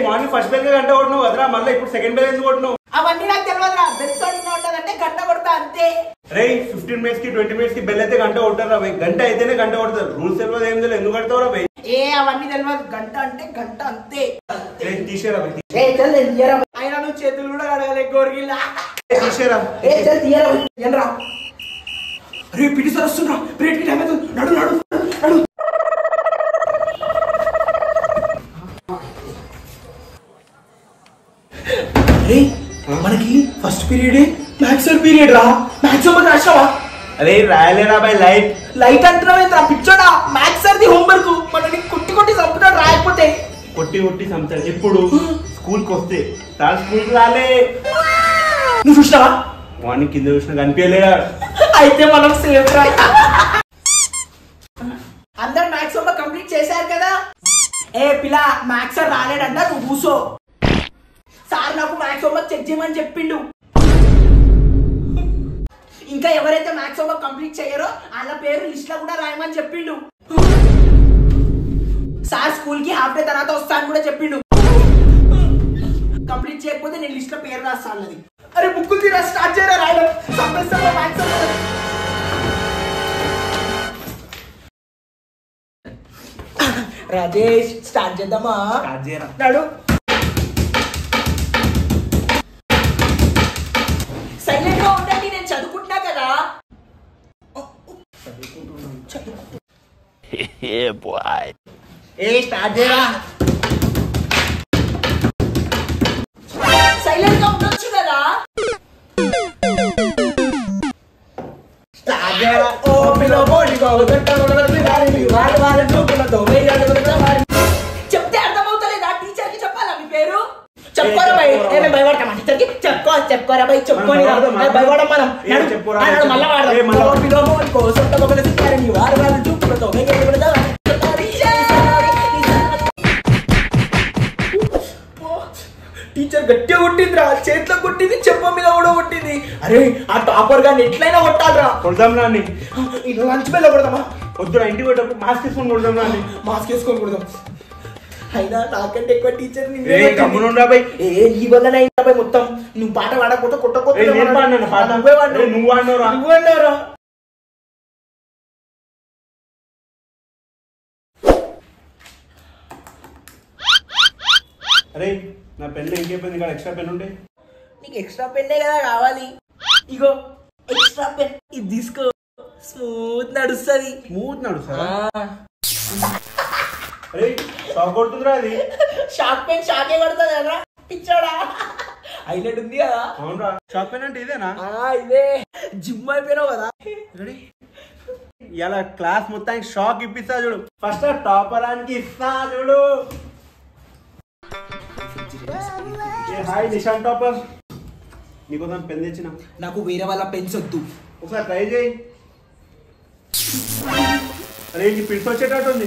Morning first bell గంట కొట్టినావు వదరా మళ్ళీ ఇప్పుడు సెకండ్ బెల్ ఎందుకు కొట్టినావు అవన్నీ నాకు తెలియదురా బెల్ సౌండ్ ఉంటదంటే గంట కొడతా అంతే రే ఫిఫ్టీన్ మినిట్స్ కి ట్వంటీ మినిట్స్ కి బెల్ అయితే గంట కొట్టారా భయ్ గంట అయితేనే గంట కొడతారు రూల్స్ తెలియదు ఏం తెలియదు ఎందుకు కడతావురా భయ్ ఏ అవన్నీ తెలియదు గంట అంటే గంట అంతే రే తీసేరా భయ్ ఏ చల్ నేను తీయరా అయినా నువ్వు చేతులు కూడా కడగలే గోరిగిల్లా తీసేరా ఏ చల్ తీయరా ఏంరా అరే పిటి సార్ వస్తుండ్రా బ్రేక్ టైం అవుతుంది నడు నడు నడు అరే మనకి ఫస్ట్ పీరియడ్ మ్యాథ్స్ పీరియడ్ రా మ్యాథ్స్ హోంవర్క్ రాసావా అరే రాయలేరా భయ్ లైట్ లైట్ అంటున్నావేంద్రా పిచ్చోడా మ్యాథ్స్ సార్ది హోంవర్క్ మనని కొట్టి కొట్టి చంపుతాడు రాయకపోతే కొట్టి కొట్టి సంతాడు ఎప్పుడు స్కూల్ కి వస్తే తాను స్కూల్ కి రాలే నువ్వు చూసినావా మార్నింగ్ కింద చూసినా కనిపించలేదా అయితే మనం సేఫ్ రా అందరు మ్యాథ్స్ హోంవర్క్ కంప్లీట్ చేశారు కదా ఏ పిల్ల మ్యాథ్స్ సార్ రాలేడంట నువ్వు కూసో సార్ నాకు మ్యాథ్స్ హోంవర్క్ చెక్ చేయమని చెప్పిండు ఇంకా ఎవరైతే మ్యాథ్స్ హోంవర్క్ కంప్లీట్ చేయరో వాళ్ళ పేరు లిస్ట్ లో కూడా రాయమని చెప్పిండు సార్ స్కూల్ కి హాఫ్ డే తర్వాత వస్తాను కూడా చెప్పిండు కంప్లీట్ చేయకపోతే నేను లిస్ట్ లో పేరు రాస్తాను అన్నది అరే బుక్కులు తీరా స్టార్ట్ చేయరా రాయడం సంపేస్తాను మ్యాథ్స్ హోంవర్క్ రాజేష్ స్టార్ట్ చేద్దామా స్టార్ట్ చేయరా నడు సైలెంట్ గా ఉండండి నేను చదువుకుంటున్నా కదా ఏ స్టార్ట్ చేయరా సైలెంట్ గా ఉండొచ్చు కదా స్టార్ట్ చేయరా ఓ పిల్ల బోడి గోగట్ట గొడవలు దారి వారి వారి చూపులతో వెయ్యి అడుగులతో వారి చెప్తే అర్థమవుతలేదా టీచర్ కి చెప్పాలా మీ పేరు చెప్పుకోరా భయ్ ఏమే భయపడతామా టీచర్ కి చెప్పుకో చెప్పుకోరా భయ్ చెప్పుకోని రా. మనం ఏ, భయపడం మనం ఏ, నడు. చెప్పురా, ఆ, నడు, చెప్పు. మళ్ళా వాడదాం. ఏ, మళ్ళా. ఓ పిల్ల బోడి కోసం తొగబెల సిక్కారని వారి వారి చూపులతో వెయ్యి అడుగులతో వారి. టీచర్ గట్టిగా కొట్టిందిరా చేతిలో కొట్టింది చెప్ప మీద కూడా కొట్టింది అరే ఆ టాపర్ గా ఎట్లయినా కొట్టాలరా కొడదాం రాని ఇది లంచ్ బెల్ కొడదామా వద్దురా ఇంటికి పోయేటప్పుడు మాస్క్ తీసుకొని కొడదాం రాని మాస్క్ వేసుకొని కొడదాం అయినా నాకంటే ఎక్కువ టీచర్ ఏ గమ్మునుండ్రా భయ్ ఏ నీ వల్లనే అయిందా భయ్ మొత్తం నువ్వు పాట పాడకపోతే కొట్టకపోతే ఏ, నేను పాడినాను పాట. నువ్వే పాడినావు. ఏ, నువ్వు పాడినావురా. నువ్వు పాడినావురా. అరే నా పెన్ను ఇంకేపోయింది ఇక్కడ ఎక్స్ట్రా పెన్ ఉంటే నీకు ఎక్స్ట్రా పెన్నే కదా కావాలి ఇగో ఎక్స్ట్రా పెన్ ఇది తీసుకో స్మూత్ నడుస్తుంది స్మూత్ నడు సార్ అరే షాక్ కొడుతుందిరా అది షార్ప్ పెన్ షాకే కొడుతుంది కదా పిచ్చోడా హైలైట్ ఉంది కదా అవునరా షాక్ పెన్ అంటే ఇదేనా ఆ, ఇదే జిమ్ అయిపోయినావు కదా రెడీ ఇలా క్లాస్ మొత్తానికి షాక్ ఇప్పిస్తా చూడు ఫస్ట్ టాపర్ అని ఇస్తా చూడు ఏ హాయ్ నిషాన్ టాపర్ నీకోసం పెన్ తెచ్చిన నాకు వేరే వాళ్ళ పెన్స్ వద్దు ఒకసారి ట్రై చేయి అరే నీ పిడిసి వచ్చేటట్టు ఉంది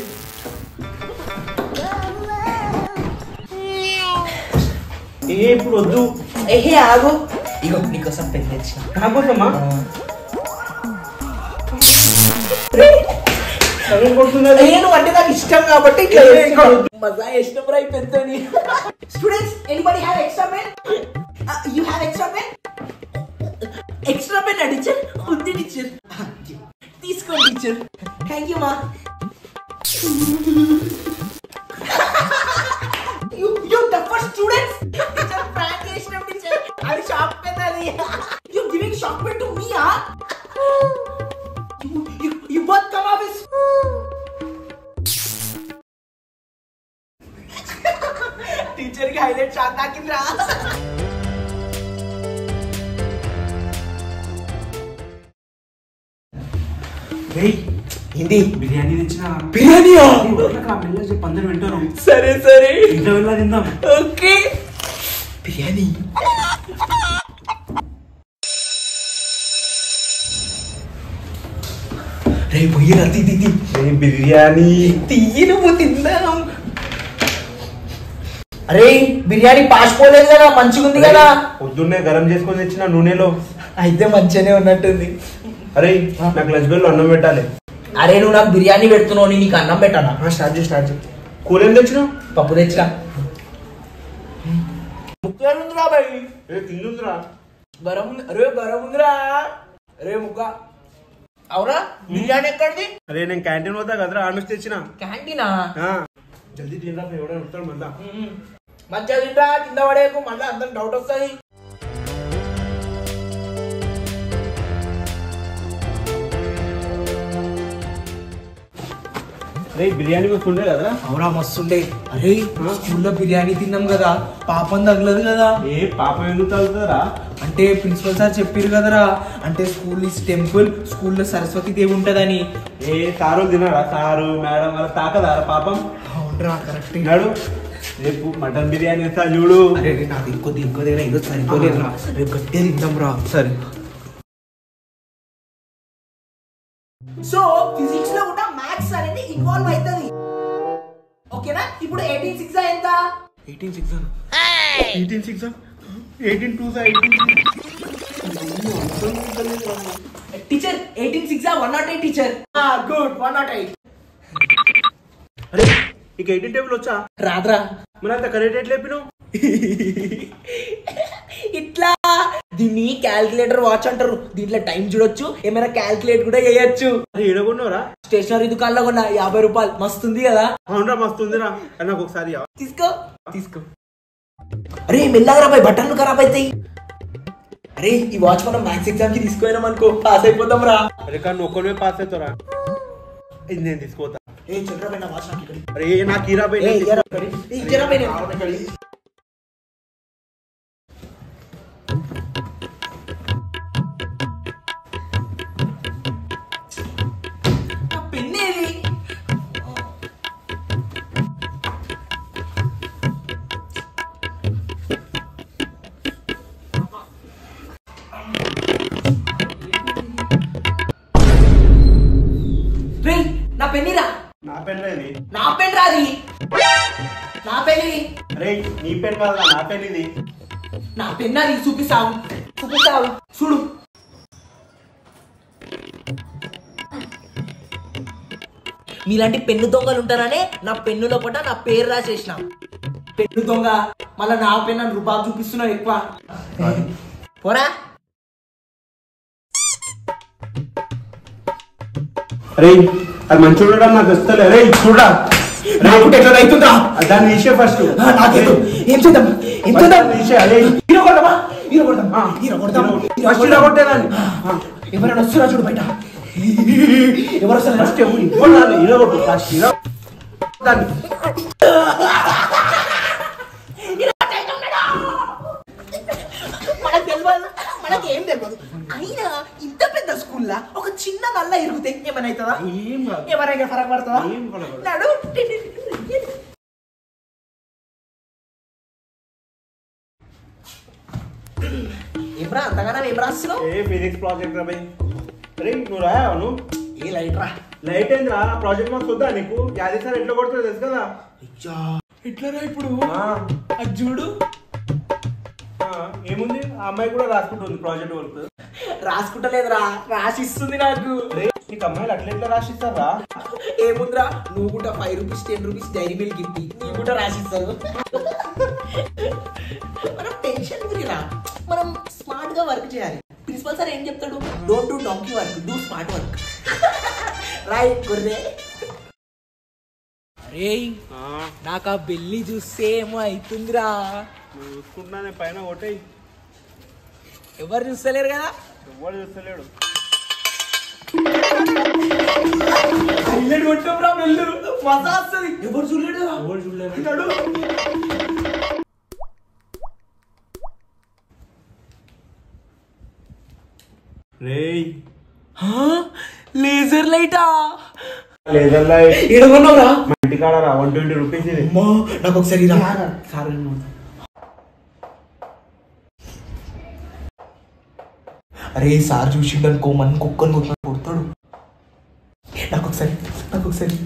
ఏ ఇప్పుడు వద్దు ఏహే ఆగు ఇగో నీకోసం పెన్ తెచ్చిన నాకోసమా సగం కొడుతుంది అది. నేను అంటే నాకు ఇష్టం కాబట్టి ఇట్లా ఏ, చేస్తున్నా. ఇక్కడ మజా ఇష్టం రా ఈ పెద్దని students anybody have extra pen you have extra pen extra pen teacher ఉంది టీచర్ తీసుకోండి టీచర్ థ్యాంక్ యూ మా you you the first students teacher prank చేసినాం టీచర్ అది షాక్ పెన్ అది you giving shock pen to me ఆ you you you both come office teacher కి highlight shot తాకిందిరా హిందీ బిర్యానీ తెచ్చిన బిర్యానీయా మెల్ల చెప్పి అందరు వింటారు సరే సరే ఇంట్లో వెళ్ళా తిందాం ఓకే బిర్యానీ రే పోయిరా తీ తీ తీ ఏ బిర్యానీ తీయి నువ్వు తిందాం అరే బిర్యానీ పాసిపోలేదు కదా మంచిగా ఉంది కదా పొద్దున్నే గరం చేసుకొని తెచ్చిన నూనెలో అయితే మంచిగానే ఉన్నట్టుంది అరే నాకు లంచ్ బెల్ అన్నం పెట్టాలి అరే నువ్వు నాకు బిర్యానీ పెడుతున్నావు నేను నీకు అన్నం పెట్టానా స్టార్ట్ చేయి స్టార్ట్ చేయి కూర ఏం తెచ్చినావు పప్పు తెచ్చినా ముక్కేముందిరా బాయ్ ఏ తిందుందిరా గరం ఉంది అరే గరం ఉందిరా అరే ముక్క అవురా బిర్యానీ ఎక్కడిది అరే నేను క్యాంటీన్ పోతా కదరా ఆడ నుంచి తెచ్చిన క్యాంటీనా ఆ, జల్దీ తినరా ఎవడో వస్తాడు మళ్ళా మంచిగా తింటా కింద పడేకు మళ్ళీ అందరికి డౌట్ వస్తుంది రే బిర్యానీ వస్తుండే కదరా అవురా మస్తుండే అరే స్కూల్లో బిర్యానీ తిన్నాం కదా పాపం తగలదు కదా ఏ పాపం ఎందుకు తగ్గుతుందిరా అంటే ప్రిన్సిపల్ సార్ చెప్పారు కదరా అంటే స్కూల్ ఇస్ టెంపుల్ స్కూల్లో సరస్వతి దేవి ఉంటదని ఏ సారు తినరా సారు మేడం వాళ్ళ తాకదారా పాపం అవునరా కరెక్ట్ తిన్నాడు రేపు మటన్ బిర్యానీ ఇస్తా చూడు అరే రే, నాకు ఇంకోది ఇంకోది ఈరోజు సరిపోలేదురా రేపు గట్టిగా తిందాం రా సరే సో ఫిజిక్స్ లో కూడా మ్యాథ్స్ అనేది ఇన్వాల్వ్ అవుతుంది ఓకేనా ఇప్పుడు ఎయిటీన్ సిక్స్ ఎంత eighteen six eighteen six eighteen two teacher eighteen six one not eight teacher good one not eight అరే నీకు ఎయిటీన్ టేబుల్ వచ్చా రాదురా మరి అంత కరెక్ట్ ఎట్లా చెప్పినావు ఇట్లా దీన్ని క్యాల్కులేటర్ వాచ్ అంటారు దీంట్లో టైం చూడొచ్చు ఏమైనా క్యాల్కులేట్ కూడా చేయొచ్చు అరే ఏడగొన్నారా స్టేషనరీ దుకాణంలో కొన్న యాభై రూపాయలు మస్తుంది కదా అవునరా మస్తు ఉందిరా అని నాకు ఒకసారి ఇవ్వ. తీసుకో తీసుకో అరే మెల్లగా పోయి బట్టలు ఖరాబ్ అవుతాయి అరే ఈ వాచ్ మనం మ్యాథ్స్ ఎగ్జామ్ కి తీసుకుపోయినాం అనుకో పాస్ అయిపోతాం రా అరే కానీ ఒక్కనే పాస్ అవుతారా ఇది నేను తీసుకోతా ఏ చంద్ర పోయిన వాచ్ నాకు ఇక్కడి అరే నాకు హీరా ఏ ఇయ్యరా ఇక్కడి. ఏ, ఇయ్యరా పోయిన. నా పెన్ ఏది రేయ్, నా పెన్నిరా నా పెన్ ఇది నా పెన్ రాది నా పెన్ ఇది అరే నీ పెన్ కాదు నా పెన్ ఇది నా పెన్ అది చూపిస్తావు చూపిస్తావు చూడు మీలాంటి పెన్ను దొంగలు ఉంటారనే నా పెన్ను లోపల నా పేరు రాసేసిన పెన్ను దొంగ మళ్ళా నా పెన్ అని రూపాయలు చూపిస్తున్నావు ఎక్కువ పోరా అరే అది మంచి చూడడం నాకు వస్తలే అరే చూడరా నాకు ఎట్లా అవుతుందా దాన్ని తీసే ఫస్ట్ నాకేదో ఏం చేద్దాం ఏం చేద్దాం తీసే అదే హీరో కొడదామా హీరో కొడదాం హీరో కొడదాం ఫస్ట్ ఇలా కొట్టేదాన్ని ఎవరైనా వస్తున్నా చూడు బయట ఎవరు వస్తారు ఫస్ట్ ఇప్పుడు దాన్ని ఇలా కొట్టు ఫస్ట్ ఇలా దాన్ని మనకు తెలియదు మనకి ఏం తెలియదు అయినా ఇంత పెద్ద స్కూల్లా ఒక చిన్న నల్ల ఇరుగుతే ఏమైనా అవుతుందా ఏం కాదు ఎవరైనా ఫరక పడుతుందా ఏం ఫరక పడదు. నడు ఏమ్రా అంతగానో ఏం రాస్తున్నావు ఏ ఫిజిక్స్ ప్రాజెక్ట్ రా భయ్ అరే నువ్వు రాయావు నువ్వు ఏ లైట్ రా లైట్ ఏంది రా ప్రాజెక్ట్ మాకు వద్దా నీకు యాది సార్ ఎట్లా కొడుతుందో తెలుసు కదా ఎట్లరా ఇప్పుడు ఆ, అది చూడు ఆ, ఏముంది ఆ అమ్మాయి కూడా రాసుకుంటుంది ప్రాజెక్ట్ వర్క్ రాసుకుంటలేదురా రాసిస్తుంది నాకు అరే నీకు అమ్మాయిలు అట్లా ఎట్లా రాసిస్తారా ఏముందిరా నువ్వు కూడా five rupees ten rupees Dairy Milk ఇప్పి నీకు కూడా రాసిస్తారు మనం టెన్షన్ గురిరా మనం స్మార్ట్ గా వర్క్ చేయాలి ప్రిన్సిపల్ సార్ ఏం చెప్తాడు don't do donkey work do smart work right గుర్రే అరే ఆ, నాకు ఆ బెల్లి చూస్తే ఏమో అవుతుందిరా నువ్వు చూసుకుంటున్నా నేను పైన కొట్టేయి ఎవరు చూస్తలేరు కదా ఎవరు చూస్తలేడు హైలైట్ కొట్టాం బెల్లు మజా వస్తుంది ఎవరు చూడలేడు కదా ఎవరు చూడలేరు అంటాడు రేయ్ లేజర్ లైటా లేదర్ లైట్ ఏడగొన్నావురా మా ఇంటికాడ రా వన్ ట్వంటీ రూపీస్ ఇది అమ్మా నాకు ఒకసారి రా సార్ అరే సార్ చూసిండు అనుకో మన కుక్కని కొట్టిన కొడతాడు నాకు ఒకసారి నాకు ఒకసారి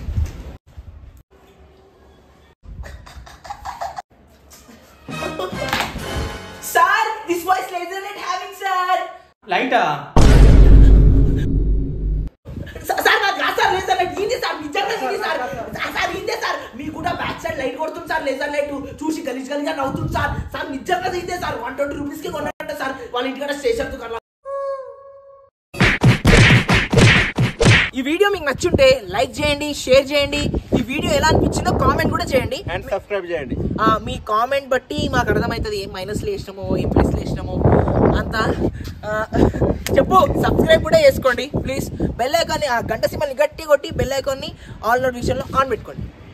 sir this voice laser light having sir లైటా సార్ నాకు రాదు సార్ లేజర్ లేజర్ లైట్ ఇది సార్ నిజంగా ఇది సార్ సార్, సార్ ఇదే సార్ మీ కూడా బ్యాక్ సైడ్ లైట్ కొడుతుంది సార్ లేజర్ లైట్ చూసి గలీజ్ గలీజ్గా నవ్వుతుంది సార్ సార్ నిజంగా ఇదే సార్ వన్ ట్వంటీ రూపీస్ కి కొన్నారంట సార్ వాళ్ళ ఇంటికాడ స్టేషన్ దుకాణంలో ఈ వీడియో మీకు నచ్చుంటే లైక్ చేయండి షేర్ చేయండి ఈ వీడియో ఎలా అనిపించిందో కామెంట్ కూడా చేయండి అండ్ సబ్స్క్రైబ్ చేయండి ఆ, మీ కామెంట్ బట్టి మాకు అర్థమవుతుంది ఏం మైనస్లు వేసినామో ఏం ప్లస్లు వేసినామో అంత ఆ, చెప్పు సబ్స్క్రైబ్ కూడా చేసుకోండి ప్లీజ్ బెల్ ఐకాన్ని ఆ గంట సింబల్ని గట్టి కొట్టి బెల్ ఐకాన్ని ఆల్ నోటిఫికేషన్లో ఆన్ పెట్టుకోండి